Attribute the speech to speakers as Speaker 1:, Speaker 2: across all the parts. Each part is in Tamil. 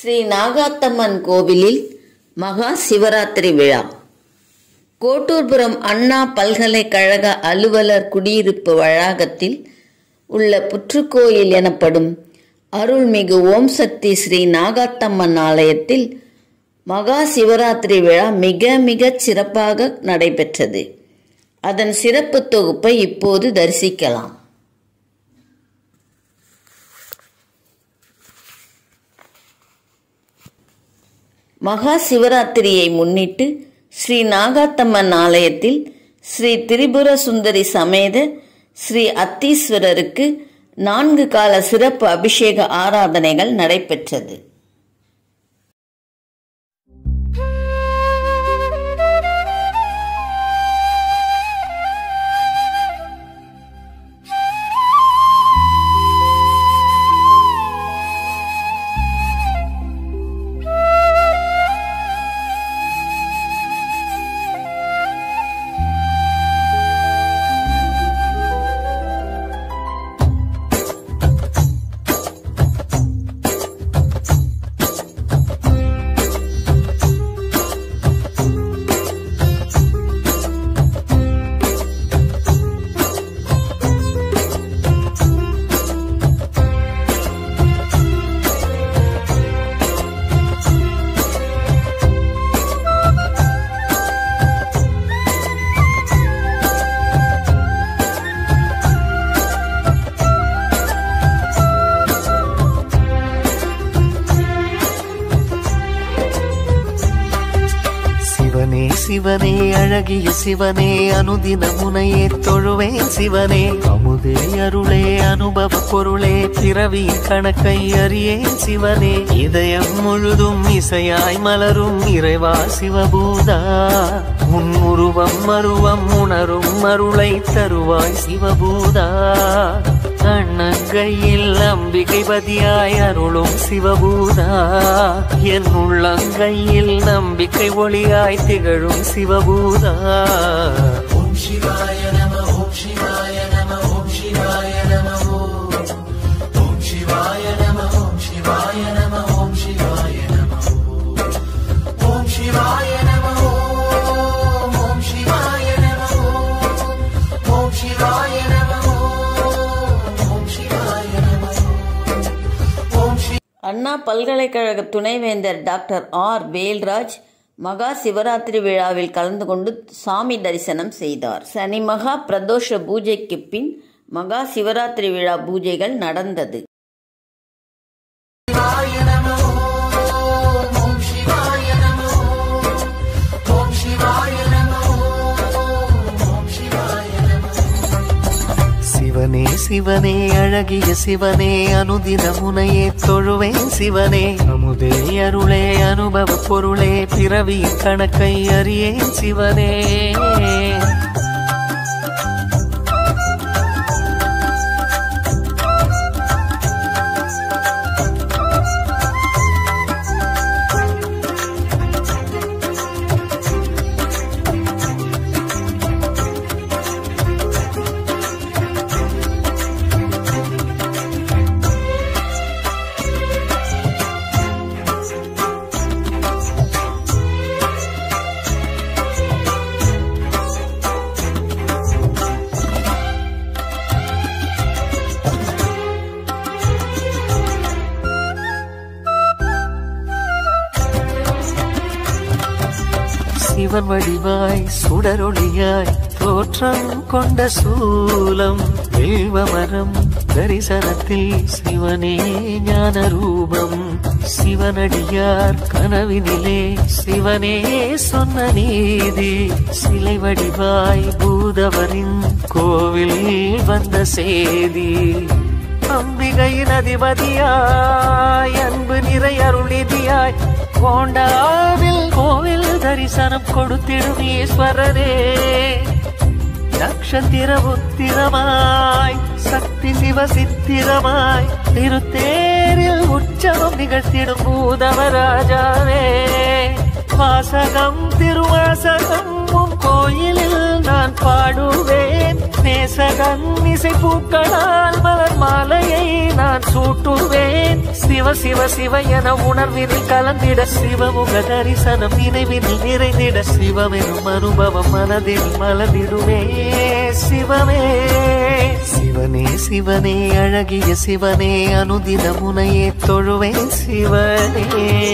Speaker 1: ஸ்ரீ நாகாத்தம்மன் கோவிலில் மகா சிவராத்திரி விழா கோட்டூர்புரம் அண்ணா பல்கலைக்கழக அலுவலர் குடியிருப்பு வளாகத்தில் உள்ள புற்றுக்கோயில் எனப்படும் அருள்மிகு ஓம் சக்தி ஸ்ரீ நாகாத்தம்மன் ஆலயத்தில் மகா சிவராத்திரி விழா மிக மிகச் சிறப்பாக நடைபெற்றது அதன் சிறப்பு தொகுப்பை இப்போது தரிசிக்கலாம் மகா சிவராத்திரியை முன்னிட்டு ஸ்ரீ நாகாத்தம்மன் ஆலயத்தில் ஸ்ரீ திரிபுர சுந்தரி சமேத ஸ்ரீ அத்தீஸ்வரருக்கு நான்கு கால சிறப்பு அபிஷேக ஆராதனைகள் நடைபெற்றது
Speaker 2: சிவனே சிவனே அழகிய சிவனே அனுதின முனையே தொழுவேன் சிவனே அமுதே அருளே அனுபவ பொருளே பிறவியின் கணக்கை அறியேன் சிவனே இதயம் முழுதும் இசையாய் மலரும் இறைவா சிவபூதா உன் உருவம் மருவம் உணரும் அருளை தருவாய் சிவபூதா கண்ணங்கையில் அம்பிகை பதியாய் அருளும் சிவபூதா என் உள்ளங்கையில் நம்பிக்கை ஒளியாய் திகழும் சிவபூதா ஓம் சிவாய நம ஓம் சிவாய நம ஓம் சிவாய நம ஓம் சிவாய நம ஓம் சிவாய நம ஓம் சிவாய நம ஓம் சிவாய நம ஓம் ஓம் சிவாய நம ஓம் சிவாய நம ஓம் சிவாய நம ஓம் சி
Speaker 1: அண்ணா பல்கலைக்கழக துணைவேந்தர் டாக்டர் ஆர் வேல்ராஜ் மகா சிவராத்திரி விழாவில் கலந்து கொண்டு சாமி தரிசனம் செய்தார் சனி மகா பிரதோஷ பூஜைக்கு பின் மகா சிவராத்திரி விழா பூஜைகள் நடந்தது
Speaker 2: சிவாய நம ஓம் ஓம் சிவாய நம ஓம் சிவாய நம ஓம் சிவாய நம சிவனே சிவனே அழகிய சிவனே அனுதின முனையே தொழுவேன் சிவனே அமுதே அருளே அனுபவ பொருளே பிறவியின் கணக்கை அறியேன் சிவனே சிவன் வடிவாய் சுடரொளியாய் தோற்றம் கொண்ட சூலம் வில்வமரம் தரிசனத்தில் சிவனே ஞான ரூபம் சிவனடியார் கனவினிலே சிவனே சொன்ன நீதி சிலை வடிவாய் பூதவரின் கோவில் வந்த சேதி அம்பிகையின் அதிபதியாய் அன்பு நிறை அருளிதியாய் கோண்டாவில் கோவில் தரிசனம் கொடுத்திடும் ஈஸ்வரரே நட்சத்திர உத்திரமாய் சக்தி சிவ சித்திரமாய் திருத்தேரில் உற்சவம் நிகழ்த்திடும் பூதவராஜாவே வாசகம் திருவாசகம் உம் கோயிலில் நான் பாடுவேன் நேர நேசகன் இசை பூக்களால் மலர் மாலையை நான் சூட்டுவேன் சிவ சிவ சிவ என உணர்வினில் கலந்திட சிவமுக தரிசனம் நினைவினில் நிறைந்திட சிவமெனும் அனுபவம் மனதில் மலர்ந்திடுமே சிவமே சிவனே சிவனே அழகிய சிவனே அனுதின முனையே தொழுவேன் சிவனே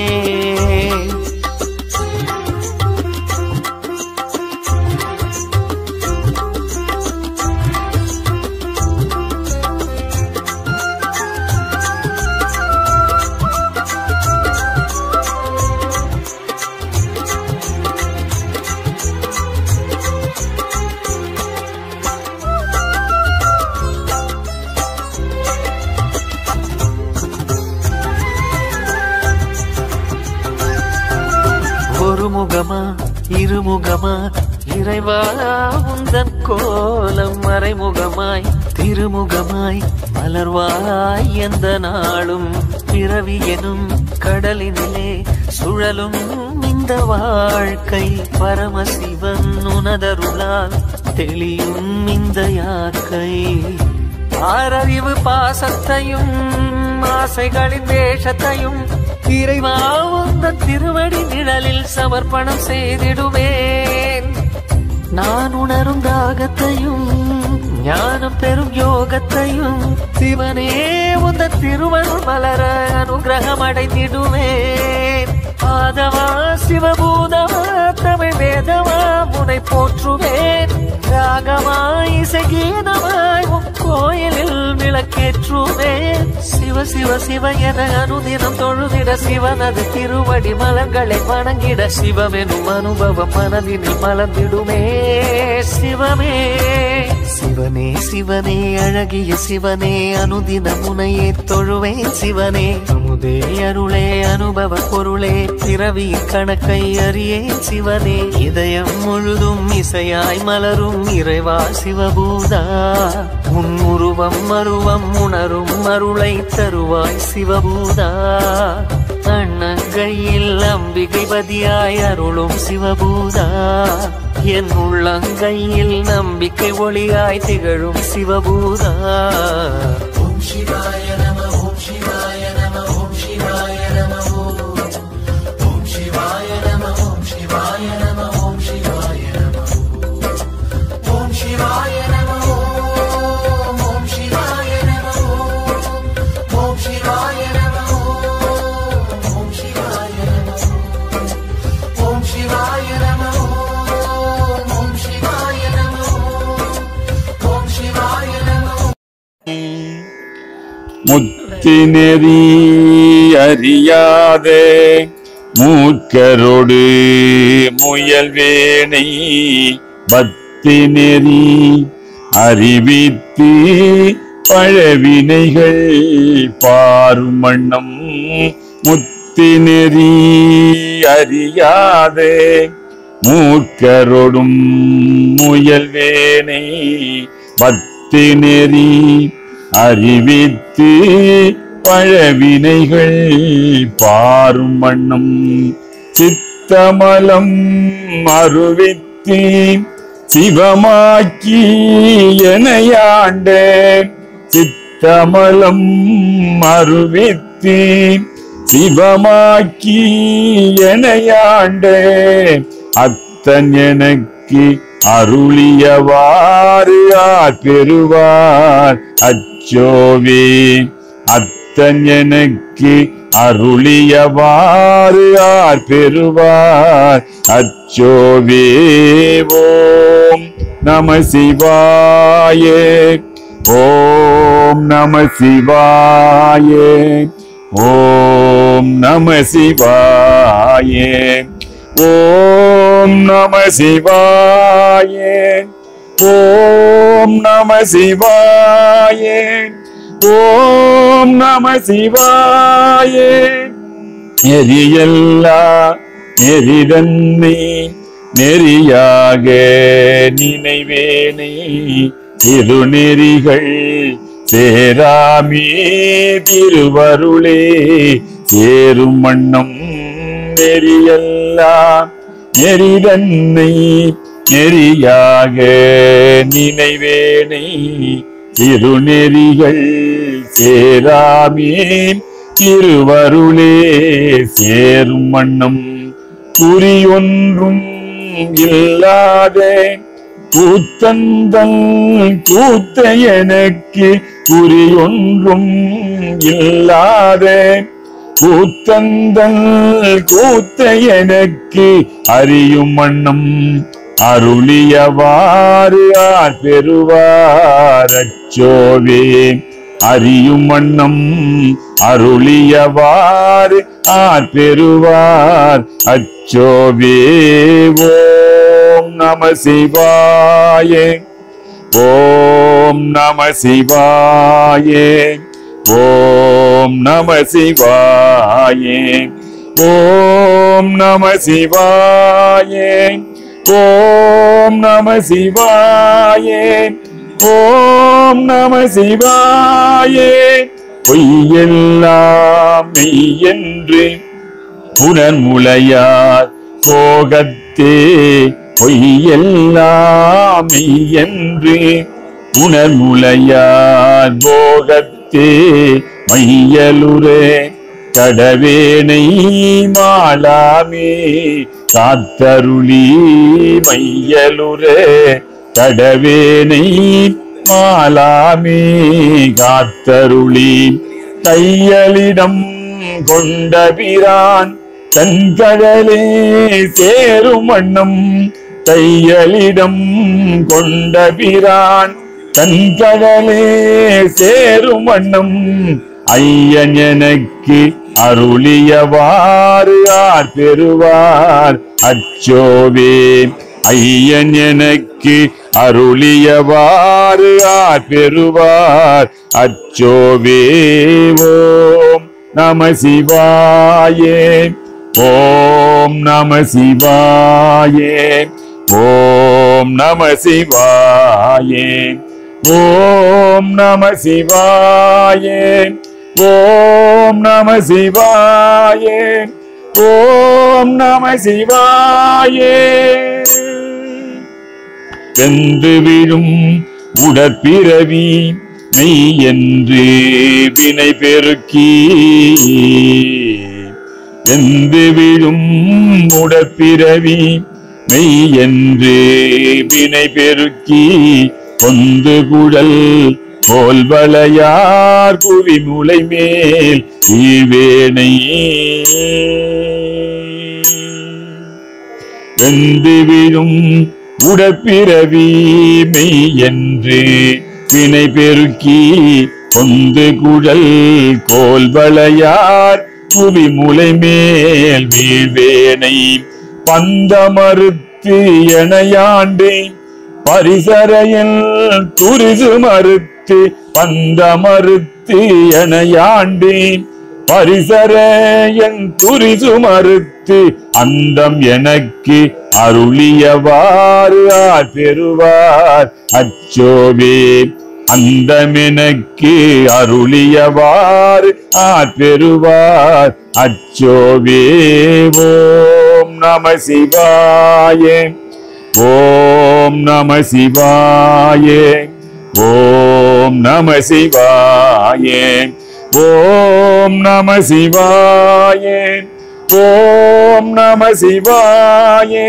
Speaker 2: ஒரு முகமா இருமுகமா இறைவா உந்தன் கோலம் மறைமுகமாய் திருமுகமாய் மலர்வாய் எந்த நாளும் பிறவி எனும் கடலினிலே சுழலும் இந்த வாழ்க்கை பரமசிவன் உனதருளால் தெளியும் இந்த யாக்கை ஆறறிவு பாசத்தையும் ஆசைகளின் வேஷத்தையும் இறைவா உந்த திருவடி நிழலில் சமர்ப்பணம் செய்திடுவேன் நான் உணரும் தாகத்தையும் ஞானம் பெறும் யோகத்தையும் சிவனே உந்த திருவருள் மலர அனுகிரகம் அடைந்திடுவேன் ஆதவா சிவபூதவா தமிழ் வேதவா முனை போற்றுவேன் ராகமாய் இசைகீதமாய் உன் கோயிலில் விளக்கேற்றுவேன் சிவ சிவ சிவ என அனுதினம் தொழுதிட சிவனது திருவடி மலர்களை வணங்கிட சிவமெனும் அனுபவம் மனதினில் மலர்ந்திடுமே சிவமே சிவனே சிவனே அழகிய சிவனே அனுதின முனையே தொழுவேன் சிவனே அமுதே அருளே அனுபவ பொருளே பிறவி கணக்கை அறியேன் சிவனே இதயம் முழுதும் இசையாய் மலரும் இறைவா சிவபூதா உன் உருவம் மருவம் உணரும் அருளை தருவாய் சிவபூதா அண்ணங்கையில் அம்பிகை பதியாய் அருளும் சிவபூதா என் உள்ளங்கையில் நம்பிக்கை ஒளியாய் திகழும் சிவபூதா ஓம் சிவாய நம ஓம் சிவாய நம ஓம் சிவாய நம ஓம் சிவாய நம ஓம் சிவாய நம ஓம் சிவாய நம ஓம் சிவாய நம ஓம் ஓம் சிவாய நம ஓம் சிவாய நம ஓம் சிவாய நம ஓம் சிவாய நம ஓம் சிவாய நம ஓம் சிவாய நம
Speaker 3: முத்தினெறி அறியாதே மூக்கரோடு முயல்வேனை பக்தி நெறி அறிவித்து பழவினைகள் பாரும் வண்ணம் முத்தினெறி அறியாதே மூக்கரோடும் முயல்வேனை பக்தி நெறி அறிவித்து பழவினைகள் பாரும் வண்ணம் சித்தமலம் அருவித்து சிவமாக்கி எனையாண்ட சித்தமலம் அருவித்து சிவமாக்கி எனையாண்ட அத்தன் எனக்கு அருளியவாறு ஆர் பெறுவார் அச்சோவே அத்தன் எனக்கு அருளியவாறு ஆர் பெறுவார் அச்சோவே ஓம் நம சிவாயே ஓம் நம சிவாயே ஓம் நம சிவாயே ஓம் நம சிவாயே ஓம் நம சிவாயே ஓம் நம சிவாயே நெறியல்லா நெறிதன்னை நெறியாக நினைவேனை இது நெறிகள் சேராமே திருவருளே சேரும் வண்ணம் நெறியல்லா நெறிதன்னை நெறியாக நினைவேனை திருநெறிகள் சேராமே திருவருளே சேரும் வண்ணம் குறியொன்றும் இல்லாத கூத்தந்தல் கூத்த எனக்கு குறியொன்றும் இல்லாத கூத்தந்தல் கூத்த எனக்கு அறியும் வண்ணம் அருளியவாறு ஆர் பெறுவார் அச்சோவே அறியும் வண்ணம் அருளியவாறு ஆர் பெறுவார் அச்சோவே ஓம் நம சிவாய ஓம் நம சிவாய ஓம் நம சிவாய ஓம் நம சிவாய ஓம் நம சிவாய ஓம் நம சிவாய பொய்யெல்லாம் மெய்யென்று புனர்முளையார் போகத்தே பொய்யெல்லாம் மெய்யென்று உணர்முலையார் போகத்தே மையலுரே கடவேனை மாலாமே காத்தருளி மையலுரே கடவேனை மாலாமே காத்தருளி தையலிடம் கொண்ட பிரான் தன் கடலே சேரும் வண்ணம் தையலிடம் கொண்ட பிரான் தன் கடலே சேரும் வண்ணம் ஐயன் எனக்கு அருளியவாறு ஆர் பெறுவார் அச்சோவே ஐயன் எனக்கு அருளியவாறு ஆர் பெறுவார் அச்சோவே ஓம் நம சிவாயே ஓம் நம சிவாயே ஓம் நம சிவாயே ஓம் நம சிவாயே ஓம் நம சிவாயே ஓம் நம சிவாயே வெந்து விழும் உடற்பிறவி மெய் என்று வினை பெருக்கி வெந்து விழும் உடற்பிறவி மெய் என்று வினை பெருக்கி பொந்து குழல் போல் வளையார் குவி முளை மேல் ஈவேனை வெந்து விழும் உடற்பிறவி மெய் என்று வினை பெருக்கி பொந்து குழல் கோல் வளையார் புவி முளை மேல் வீழ்வேனை பந்த மறுத்து எனையாண்டு பரிசரையில் துரிசு மறுத்து பந்த மறுத்து எனையாண்டு பரிசரையன் துரிசு மறுத்து அந்தம் எனக்கு அருளியவாறு ஆர் பெறுவார் அச்சோவே அந்தம் எனக்கு அருளியவாறு ஆர் பெறுவார் அச்சோவே ஓம் நம சிவாயே ஓம் நம சிவாயே ஓம் நம சிவாயே ஓம் நம சிவாயே ஓம் நம சிவாயே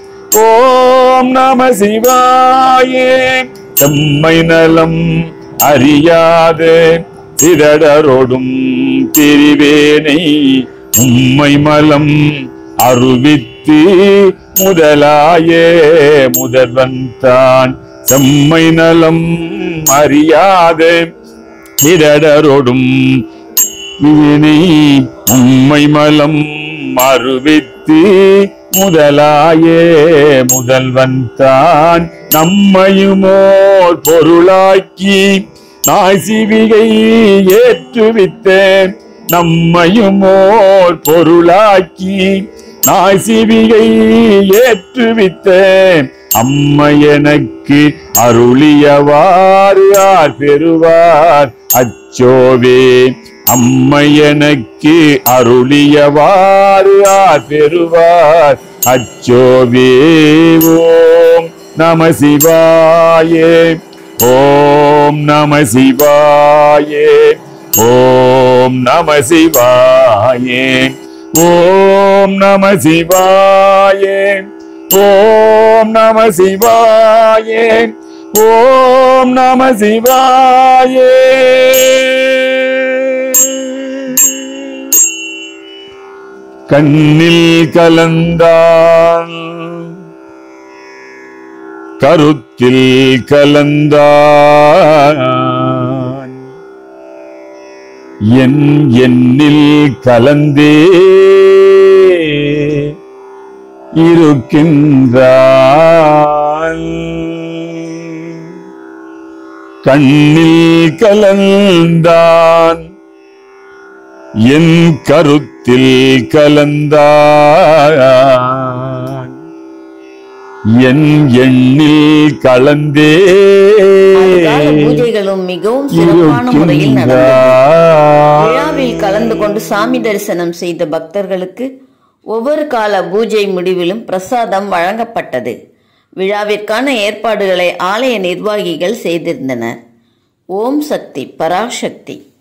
Speaker 3: ஓம் நம சிவாயே செம்மை நலம் அறியாத திரடரோடும் திரிவேனை உம்மை மலம் அருவித்து முதலாயே முதல்வன் தான் செம்மை நலம் அறியாத திரடரோடும் வினை உம்மை மலம் மறுவித்து முதலாயே முதல்வன் தான் நம்மையுமோர் பொருளாக்கி நாய் சிவிகை ஏற்றுவித்தேன் நம்மையுமோர் பொருளாக்கி நாய் சிவிகை ஏற்றுவித்தேன் அம்மை எனக்கு அருளியவாறு ஆர் பெறுவார் அச்சோவே அம்மை எனக்கு அருளியவாறு ஆர் பெறுவார் அச்சோவே ஓம் நம சிவாயே ஓம் நம சிவாயே ஓம் நம சிவாயே ஓம் நம சிவாயே ஓம் நம சிவாயே ஓம் நம சிவாயே கண்ணில் கலந்தான் கருத்தில் கலந்தான் என் எண்ணில் கலந்தே இருக்கின்றான் கண்ணில் கலந்தான் என் கருத்தில் கலந்தான் என் எண்ணில் கலந்தே
Speaker 1: அதுகால பூஜைகளும் மிகவும் சிறப்பான முறையில் நடந்தது
Speaker 3: இருக்கின்றான்
Speaker 1: விழாவில் கலந்து கொண்டு சாமி தரிசனம் செய்த பக்தர்களுக்கு ஒவ்வொரு கால பூஜை முடிவிலும் பிரசாதம் வழங்கப்பட்டது விழாவிற்கான ஏற்பாடுகளை ஆலய நிர்வாகிகள் செய்திருந்தனர் ஓம் சக்தி பராசக்தி